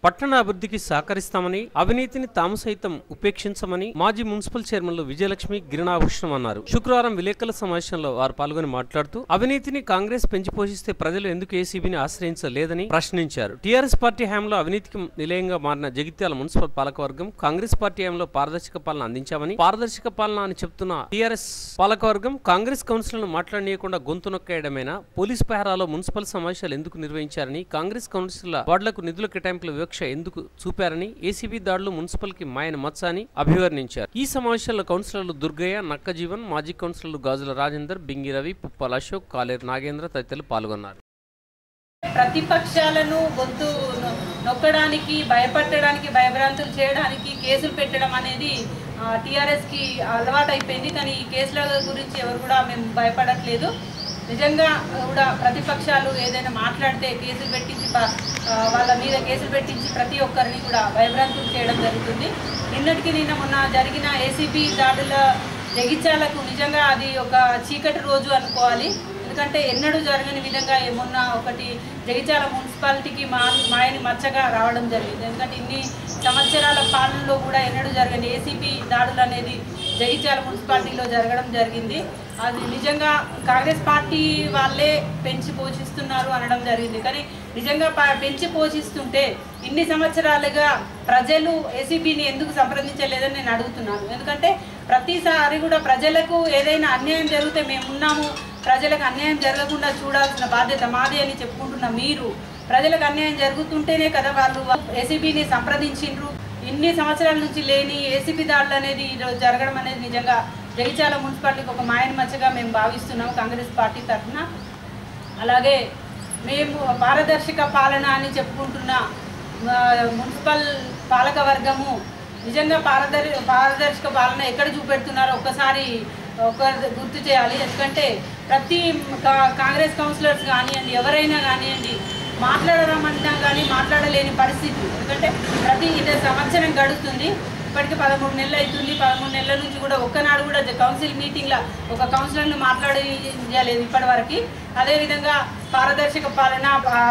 పట్టణ అభివృద్ధికి సహకరిస్తామని అవినీతిని తాము సైతం ఉపేక్షించమని మాజీ మున్సిపల్ చైర్మన్లు విజయలక్ష్మి గిరినాభూషణం అన్నారు శుక్రవారం విలేకరుల సమావేశంలో వారు పాల్గొని మాట్లాడుతూ అవినీతిని కాంగ్రెస్ పెంచి పోషిస్తే ప్రజలు ఎందుకు ఏసీబీని ఆశ్రయించలేదని ప్రశ్నించారు టీఆర్ఎస్ పార్టీ హయాంలో అవినీతికి నిలయంగా మారిన జగిత్యాల మున్సిపల్ పాలకవర్గం కాంగ్రెస్ పార్టీ హయాంలో పారదర్శక పాలన అందించామని పారదర్శక పాలన అని చెప్తున్న టీఆర్ఎస్ పాలకవర్గం కాంగ్రెస్ కౌన్సిల్ను మాట్లాడనీయకుండా గొంతు నొక్కేయడమేనా పోలీస్ పెహరాలో మున్సిపల్ సమావేశాలు ఎందుకు నిర్వహించారని కాంగ్రెస్ కౌన్సిల్ వార్డులకు నిధుల కేటాయింపుల వివక్ష ఎందుకు చూపారని ఏసీబీ దాడులు మున్సిపల్ కి మాయన మచ్చ అని అభివర్ణించారు ఈ సమావేశాల్లో కౌన్సిలర్లు దుర్గయ్య నక్కజీవన్ మాజీ కౌన్సిలర్లు గాజుల రాజేందర్ బింగి రవి పుప్పాల అశోక్ కాలేరు నాగేంద్ర తదితరులు పాల్గొన్నారు ప్రతిపక్షాలను గొంతు నొ- నొక్కడానికి భయపెట్టడానికి భయభ్రాంతులు చేయడానికి కేసులు పెట్టడం అనేది టీఆర్ఎస్కి అలవాటు అయిపోయింది కానీ ఈ కేసుల గురించి ఎవరు కూడా మేము భయపడట్లేదు నిజంగా కూడా ప్రతిపక్షాలు ఏదైనా మాట్లాడితే కేసులు పెట్టించి ప- ఆ, వాళ్ళ మీద కేసులు పెట్టించి ప్రతి ఒక్కరిని కూడా భయభ్రాంతులు చేయడం జరుగుతుంది నిన్నటికి నిన్న మొన్న జరిగిన ఏసీబీ దాడుల జగిత్యాలకు నిజంగా అది ఒక చీకటి రోజు అనుకోవాలి ఎందుకంటే ఎన్నడూ జరగని విధంగా మొన్న ఒకటి జగిత్యాల మున్సిపాలిటీకి మా మాయని మచ్చగా రావడం జరిగింది ఎందుకంటే ఇన్ని సంవత్సరాల పాలనలో కూడా ఎన్నడూ జరగని ఏసీపీ దాడులు అనేది జగిత్యాల మున్సిపాలిటీలో జరగడం జరిగింది అది నిజంగా కాంగ్రెస్ పార్టీ వాళ్ళే పెంచి పోషిస్తున్నారు అనడం జరిగింది కానీ నిజంగా ప- పెంచి పోషిస్తుంటే ఇన్ని సంవత్సరాలుగా ప్రజలు ఏసీబీని ఎందుకు సంప్రదించలేదని నేను అడుగుతున్నాను ఎందుకంటే ప్రతిసారి కూడా ప్రజలకు ఏదైనా అన్యాయం జరిగితే మేము ఉన్నాము ప్రజలకు అన్యాయం జరగకుండా చూడాల్సిన బాధ్యత మాది అని చెప్పుకుంటున్న మీరు ప్రజలకు అన్యాయం జరుగుతుంటేనే కదా వాళ్ళు ఏసీబీని సంప్రదించిండ్రు ఇన్ని సంవత్సరాల నుంచి లేని ఏసీబీ దాడులు అనేది ఈరోజు జరగడం అనేది నిజంగా జగిత్యాల మున్సిపాలిటీకి ఒక మాయన మచ్చగా మేము భావిస్తున్నాం కాంగ్రెస్ పార్టీ తరఫున అలాగే మేము పారదర్శక పాలన అని చెప్పుకుంటున్న ఆ, మున్సిపల్ పాలక వర్గము నిజంగా పారదర్ పారదర్శక పాలన ఎక్కడ చూపెడుతున్నారో ఒక్కసారి ఒక గుర్తు చేయాలి ఎందుకంటే ప్రతి కా- కాంగ్రెస్ కౌన్సిలర్స్ కానివ్వండి ఎవరైనా కానివ్వండి మాట్లాడరమన్నా కానీ మాట్లాడలేని పరిస్థితి ఎందుకంటే ప్రతి ఇది సంవత్సరం గడుస్తుంది ఇప్పటికి పదమూడు నెలలు అవుతుంది పదమూడు నెలల నుంచి కూడా ఒక్కనాడు కూడా జ- కౌన్సిల్ మీటింగ్లో ఒక కౌన్సిలర్ని మాట్లాడలేదు ఇప్పటి వరకు అదేవిధంగా పారదర్శక పాలన ఆ,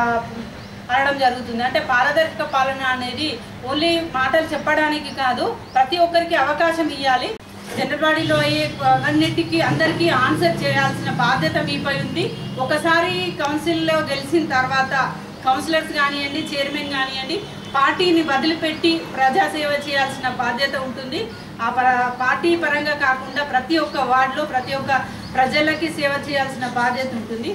అనడం జరుగుతుంది అంటే పారదర్శక పాలన అనేది ఓన్లీ మాటలు చెప్పడానికి కాదు ప్రతి ఒక్కరికి అవకాశం ఇవ్వాలి జనరల్ బాడీలో అయ్యే అన్నిటికీ అందరికీ ఆన్సర్ చేయాల్సిన బాధ్యత మీపై ఉంది ఒకసారి కౌన్సిల్లో గెలిచిన తర్వాత కౌన్సిలర్స్ కానివ్వండి చైర్మన్ కానివ్వండి పార్టీని వదిలిపెట్టి ప్రజాసేవ చేయాల్సిన బాధ్యత ఉంటుంది ఆ ప- పార్టీ పరంగా కాకుండా ప్రతి ఒక్క వార్డులో ప్రతి ఒక్క ప్రజలకి సేవ చేయాల్సిన బాధ్యత ఉంటుంది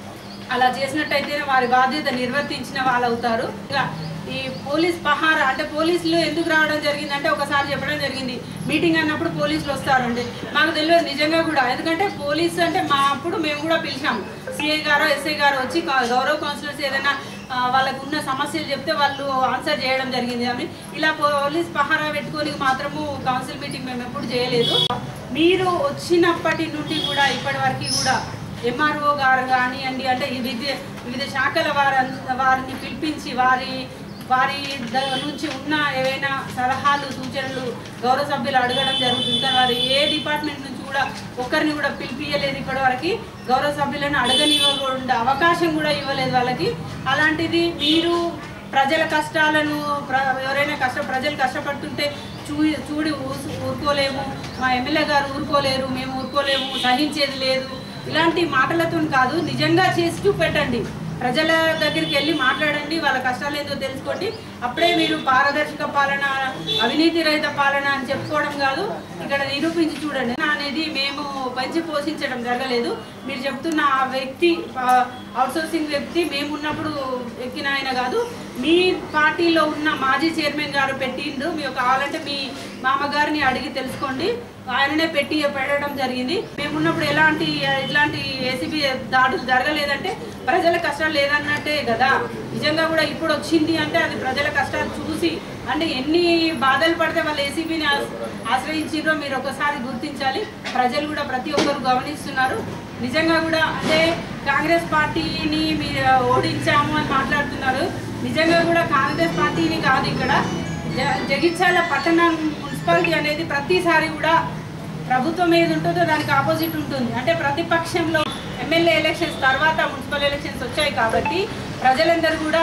అలా చేసినట్టయితే వారి బాధ్యత నిర్వర్తించిన వాళ్ళు అవుతారు ఇంకా ఈ పోలీస్ పహారా అంటే పోలీసులు ఎందుకు రావడం జరిగింది అంటే ఒకసారి చెప్పడం జరిగింది మీటింగ్ అన్నప్పుడు పోలీసులు వస్తారండి మాకు తెలియదు నిజంగా కూడా ఎందుకంటే పోలీసు అంటే మా అప్పుడు మేము కూడా పిలిచాము సిఐ గారు ఎస్ఐ గారు వచ్చి కా- గౌరవ కౌన్సిలర్స్ ఏదైనా ఆ, వాళ్ళకు ఉన్న సమస్యలు చెప్తే వాళ్ళు ఆన్సర్ చేయడం జరిగింది అని ఇలా పోలీస్ పహారా పెట్టుకొని మాత్రము కౌన్సిల్ మీటింగ్ మేము ఎప్పుడు చేయలేదు మీరు వచ్చినప్పటి నుండి కూడా ఇప్పటి వరకు కూడా ఎంఆర్ఓ గారు కానివ్వండి అంటే ఈ వివిధ వివిధ శాఖల వారి వారిని పిలిపించి వారి వారి ద- నుంచి ఉన్న ఏవైనా సలహాలు సూచనలు గౌరవ సభ్యులు అడగడం జరుగుతుంది కానీ వారు ఏ డిపార్ట్మెంట్ నుంచి కూడా ఒక్కరిని కూడా పిలిపియలేదు ఇప్పటివరకు గౌరవ సభ్యులను అడగనివ్వకుండా అవకాశం కూడా ఇవ్వలేదు వాళ్ళకి అలాంటిది మీరు ప్రజల కష్టాలను ప్ర- ఎవరైనా కష్ట ప్రజలు కష్టపడుతుంటే చూ చూడి ఊసు- ఊరుకోలేము మా ఎమ్మెల్యే గారు ఊరుకోలేరు మేము ఊరుకోలేము సహించేది లేదు ఇలాంటి మాటలతో కాదు నిజంగా చేసి చూపెట్టండి ప్రజల దగ్గరికి వెళ్ళి మాట్లాడండి వాళ్ళ కష్టాలు ఏదో తెలుసుకోండి అప్పుడే మీరు పారదర్శక పాలన అవినీతి రహిత పాలన అని చెప్పుకోవడం కాదు ఇక్కడ నిరూపించి చూడండి అనేది మేము పంచి పోషించడం జరగలేదు మీరు చెప్తున్న ఆ వ్యక్తి అవుట్సోర్సింగ్ వ్యక్తి మేమున్నప్పుడు ఎక్కిన ఆయన కాదు మీ పార్టీలో ఉన్న మాజీ చైర్మన్ గారు పెట్టిండు మీకు కావాలంటే మీ మామగారిని అడిగి తెలుసుకోండి ఆయననే పెట్టి పెట్టడం జరిగింది మేమున్నప్పుడు ఎలాంటి ఇట్లాంటి ఏసీబీ దాడులు జరగలేదంటే ప్రజల కష్టాలు లేదన్నట్టే కదా నిజంగా కూడా ఇప్పుడు వచ్చింది అంటే అది ప్రజల కష్టాలు చూసి అంటే ఎన్ని బాధలు పడితే వాళ్ళు ఏసీబీని ఆశ్రయించారో మీరు ఒకసారి గుర్తించాలి ప్రజలు కూడా ప్రతి ఒక్కరు గమనిస్తున్నారు నిజంగా కూడా అంటే కాంగ్రెస్ పార్టీని మీరు ఓడించాము అని మాట్లాడుతున్నారు నిజంగా కూడా కాంగ్రెస్ పార్టీని కాదు ఇక్కడ జ- జగిత్యాల పట్టణ మున్సిపాలిటీ అనేది ప్రతిసారి కూడా ప్రభుత్వం ఏది ఉంటుందో దానికి ఆపోజిట్ ఉంటుంది అంటే ప్రతిపక్షంలో ఎమ్మెల్యే ఎలక్షన్స్ తర్వాత మున్సిపల్ ఎలక్షన్స్ వచ్చాయి కాబట్టి ప్రజలందరూ కూడా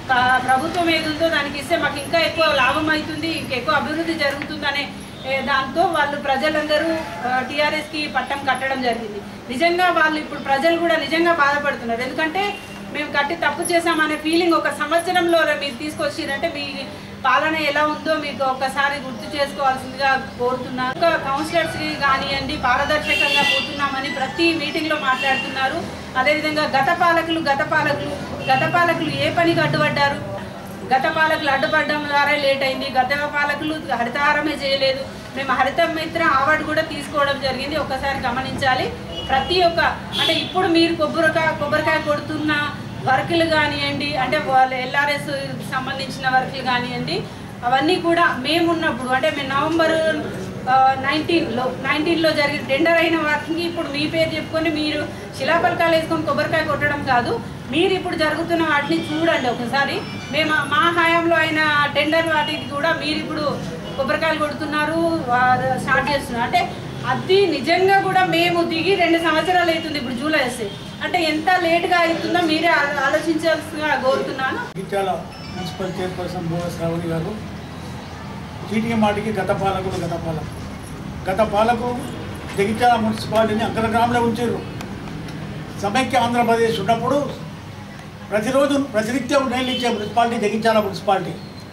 ప్ర- ప్రభుత్వం ఏది ఉందో దానికి ఇస్తే మాకు ఇంకా ఎక్కువ లాభం అవుతుంది ఇంకెక్కువ అభివృద్ధి జరుగుతుందనే ఏ, దాంతో వాళ్ళు ప్రజలందరూ టీఆర్ఎస్కి పట్టం కట్టడం జరిగింది నిజంగా వాళ్ళు ఇప్పుడు ప్రజలు కూడా నిజంగా బాధపడుతున్నారు ఎందుకంటే మేము కట్టి తప్పు చేశామనే ఫీలింగ్ ఒక సంవత్సరంలో మీరు తీసుకొచ్చిరంటే మీ పాలన ఎలా ఉందో మీకు ఒక్కసారి గుర్తు చేసుకోవాల్సిందిగా కోరుతున్నాను ఇంకా కౌన్సిలర్స్ కానివ్వండి పారదర్శకంగా పోతున్నామని ప్రతి మీటింగ్లో మాట్లాడుతున్నారు అదేవిధంగా గత పాలకులు గత పాలకులు గత పాలకులు ఏ పనికి అడ్డుపడ్డారు గత పాలకులు అడ్డుపడడం ద్వారా లేట్ అయింది గత పాలకులు హరితహారమే చేయలేదు మేము హరిత మిత్ర అవార్డు కూడా తీసుకోవడం జరిగింది ఒకసారి గమనించాలి ప్రతి ఒక్క అంటే ఇప్పుడు మీరు కొబ్బరికాయ కొబ్బరికాయ కొడుతున్న వర్కులు కానివ్వండి అంటే వాళ్ళ ఎల్ఆర్ఎస్ సంబంధించిన వర్కులు కానివ్వండి అవన్నీ కూడా మేము ఉన్నప్పుడు అంటే మేము నవంబర్ నైన్టీన్లో నైన్టీన్లో జరిగిన టెండర్ అయిన వాటికి ఇప్పుడు మీ పేరు చెప్పుకొని మీరు శిలాపలకాలు వేసుకొని కొబ్బరికాయ కొట్టడం కాదు మీరు ఇప్పుడు జరుగుతున్న వాటిని చూడండి ఒకసారి మేము మా హయాంలో అయిన టెండర్ వాటికి కూడా మీరు ఇప్పుడు కొబ్బరికాయలు కొడుతున్నారు వారు స్టార్ట్ చేస్తున్నారు అంటే అది నిజంగా కూడా మేము దిగి రెండు సంవత్సరాలు అవుతుంది ఇప్పుడు జూలై వస్తే అంటే ఎంత లేట్గా అవుతుందో మీరే ఆ- ఆలోచించాల్సిందిగా కోరుతున్నాను జగిత్యాల మున్సిపల్ చైర్పర్సన్ భువ శ్రావణి గారు చీటికి మాటికి గత పాలకులు గత పాలకులు గత పాలకు జగిత్యాల మున్సిపాలిటీని అగ్రగ్రామంలో ఉంచారు సమైక్య ఆంధ్రప్రదేశ్ ఉన్నప్పుడు ప్రతిరోజు ప్రతినిత్యం నీళ్ళు ఇచ్చే మున్సిపాలిటీ జగిత్యాల మున్సిపాలిటీ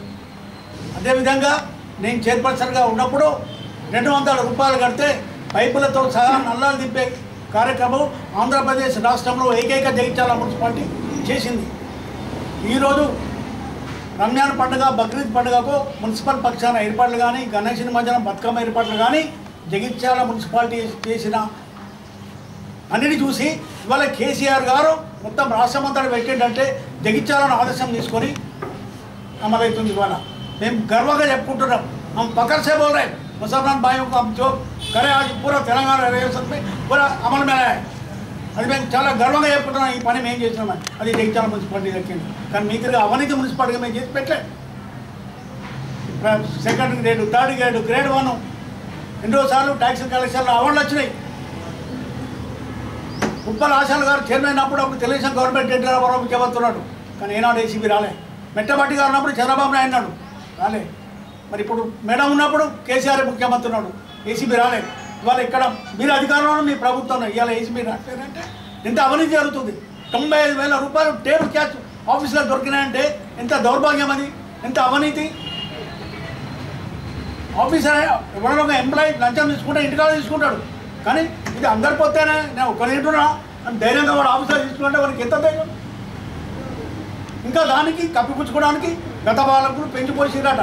అదేవిధంగా నేను చైర్పర్సన్గా ఉన్నప్పుడు రెండు వందల రూపాయలు కడితే పైపులతో సహా నల్లాలు దింపే కార్యక్రమం ఆంధ్రప్రదేశ్ రాష్ట్రంలో ఏకైక జగిత్యాల మున్సిపాలిటీ చేసింది ఈరోజు రంజాన్ పండుగ బక్రీద్ పండుగకు మున్సిపల్ పక్షాన ఏర్పాట్లు కానీ గణేష్ నిమజ్జనం బతుకమ్మ ఏర్పాట్లు కానీ జగిత్యాల మున్సిపాలిటీ చేసిన అన్నిటి చూసి ఇవాళ కేసీఆర్ గారు మొత్తం రాష్ట్రం అంతా పెట్టిందంటే జగిత్యాలను ఆదర్శం తీసుకొని అమలవుతుంది ఇవాళ మేము గర్వంగా చెప్పుకుంటున్నాం हम पकड़ से बोल रहे हैं मुसलमान भाइयों को हम जो करे आज पूरा తెలంగాణ రిజర్వేషన్ में पूरा अमल में आया है అది మేము చాలా గర్వంగా చెప్పుకుంటున్నాం ఈ పని మేము చేసినామని అది జగిత్యాల మున్సిపాలిటీ దక్కింది కానీ మీ తిరిగి అవినీతి మున్సిపాలిటీగా మేము చేసి పెట్టలే second grade third grade grade one ఎన్నోసార్లు ట్యాక్స్ కలెక్షన్లో అవార్డులు వచ్చినాయి ఉప్పల ఆశాలు గారు చైర్మన్ అప్పుడు అప్పుడు తెలుగుదేశం గవర్నమెంట్ ఎన్టీ రామారావు ముఖ్యమంత్రున్నాడు కానీ ఏనాడు ఏసీబీ రాలే మెట్టబట్టి గారు ఉన్నప్పుడు చంద్రబాబు నాయుడు ఉన్నాడు రాలే మరి ఇప్పుడు మేడం ఉన్నప్పుడు కేసీఆర్ ముఖ్యమంత్రి ఉన్నాడు ఏసీబీ రాలే ఇవాళ ఇక్కడ మీరు అధికారంలో మీ ప్రభుత్వంలో ఇవాళ ఏసీబీ రాలేదంటే ఎంత అవినీతి జరుగుతుంది తొంభై ఐదు వేల రూపాయలు టేబుల్ క్యాష్ ఆఫీస్లో దొరికినాయంటే ఎంత దౌర్భాగ్యం అది ఎంత అవినీతి ఆఫీసర్ ఎవరైనా ఒక ఎంప్లాయీ లంచం తీసుకుంటే ఇంటికాడ తీసుకుంటాడు కానీ ఇది అందరి పోతేనే నేను ఒకరి ఇంటున్నా అని ధైర్యంగా వాడు ఆఫీసర్ తీసుకుంటే వానికి ఎంత ధైర్యం ఇంకా దానికి కప్పిపుచ్చుకోవడానికి గత పాలకులు పెంచిపోసిరట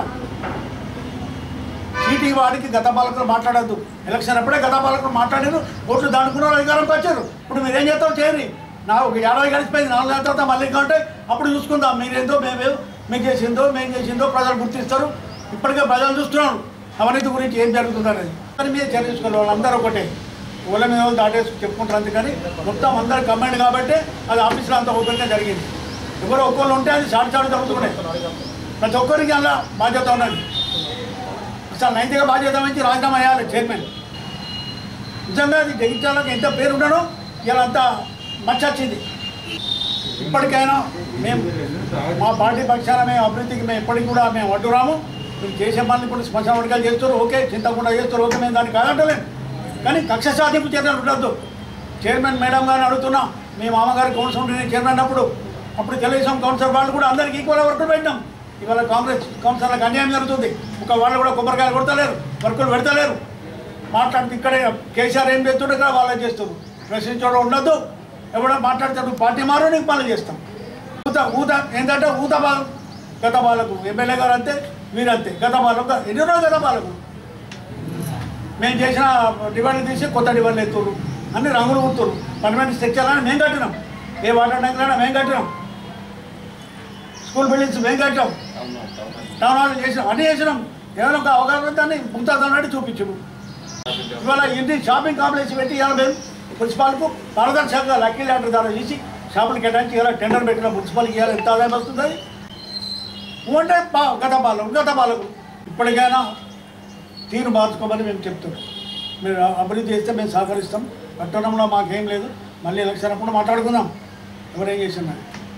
సీటీ వాడికి గత పాలకులు మాట్లాడద్దు ఎలక్షన్ అప్పుడే గత పాలకులు మాట్లాడారు ఓట్లు దాడుకున్న అధికారంకి వచ్చారు ఇప్పుడు మీరు ఏం చేస్తారో చేయరు నా ఒక ఏడాది గడిచిపోయింది నాలుగు నెలల తర్వాత మళ్ళీ కంటే అప్పుడు చూసుకుందాం మీరేందో మేమేదో మేము చేసిందో మేము చేసిందో ప్రజలు గుర్తిస్తారు ఇప్పటికే ప్రజలు చూస్తున్నారు అవినీతి గురించి ఏం జరుగుతుంది అనేది దాని మీద చర్య తీసుకోవాలి వాళ్ళందరూ ఒకటే ఊళ్ళ మీద వాళ్ళు దాటేసి చెప్పుకుంటారు అందుకని మొత్తం అందరు కమాండ్ కాబట్టి అది ఆఫీస్లో అంత ఓపెన్గా జరిగింది ఎవరు ఒక్కళ్ళు ఉంటే అది చాటు చాటు జరుగుతున్నాయి ప్రతి ఒక్కరికి అలా బాధ్యత ఉన్నది అసలు నైతిక బాధ్యత నుంచి రాజీనామా చేయాలి చైర్మన్ నిజంగా అది జగిత్యాలకు ఎంత పేరు ఉండడో ఇలా అంత మచ్చ వచ్చింది ఇప్పటికైనా మేము మా పార్టీ పక్షాన మేము అభివృద్ధికి మేము ఎప్పటికి కూడా మేము అడ్డురాము మీరు చేసే పనులు ఇప్పుడు శ్మశాన వర్గాలు చేస్తారు ఓకే చింతకుండా చేస్తారు ఓకే మేము దాన్ని కాదంటలేము కానీ కక్ష సాధింపు చర్యలు ఉండొద్దు చైర్మన్ మేడం గారిని అడుగుతున్నా మీ మామగారు కౌన్సిల్ ఉంటే చైర్మన్ అప్పుడు అప్పుడు తెలుగుదేశం కౌన్సిలర్ వాళ్ళు కూడా అందరికీ ఈక్వల్ వర్కులు పెట్టాం ఇవాళ కాంగ్రెస్ కౌన్సిలర్లకు అన్యాయం జరుగుతుంది ఒక వాళ్ళు కూడా కొబ్బరికాయలు కొడతలేరు వర్కులు పెడతలేరు మాట్లాడితే ఇక్కడే కేసీఆర్ ఏం చేస్తుండే ఇక్కడ వాళ్ళే చేస్తారు ప్రశ్నించడం ఉండొద్దు ఎవడో మాట్లాడితే నువ్వు పార్టీ మారు నీకు పనులు చేస్తాం ఊత ఊత ఏంటంటే ఊత బాలు గత బాలకు ఎమ్మెల్యే గారు అంతే మీరంతే గత బాలకు ఎన్ని రోజులు గత బాలకు మేము చేసిన డివైన్లు తీసి కొత్త డివైన్లు ఎత్తురు అన్ని రంగులు కుడుతురు పర్మనెంట్ స్ట్రక్చర్ అని మేము కట్టినాం ఏ వాటర్ ట్యాంకులైనా మేము కట్టినాం స్కూల్ బిల్డింగ్స్ మేము కట్టాం టౌన్ హాల్ చేసినాం అన్నీ చేసినాం ఏమైనా ఒక అవగాహన దాన్ని ముంతాదన్నట్టు చూపించము ఇవాళ ఇంటి షాపింగ్ కాంప్లెక్స్ పెట్టి ఇవాళ మేము మున్సిపాల్కు పారదర్శకంగా లక్కీ లాంటి ద్వారా చేసి షాపులు కేటాయించి ఇలా టెండర్ పెట్టిన మున్సిపాల్కి ఇవాళ ఎంత ఆదాయం వస్తుంది అంటే పా గత పాలకులు గత పాలకులు ఇప్పటికైనా తీరు మార్చుకోమని మేము చెప్తున్నాం మీరు అభివృద్ధి చేస్తే మేము సహకరిస్తాం పట్టణంలో మాకేం లేదు మళ్ళీ ఎలక్షన్ అప్పుడు మాట్లాడుకుందాం ఎవరేం చేసినా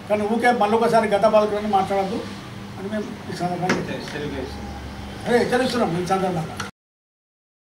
కానీ ఊకే మళ్ళీ ఒకసారి గత పాలకులని మాట్లాడద్దు అని మేము ఈ సందర్భంగా అదే హెచ్చరిస్తున్నాం ఈ సందర్భంగా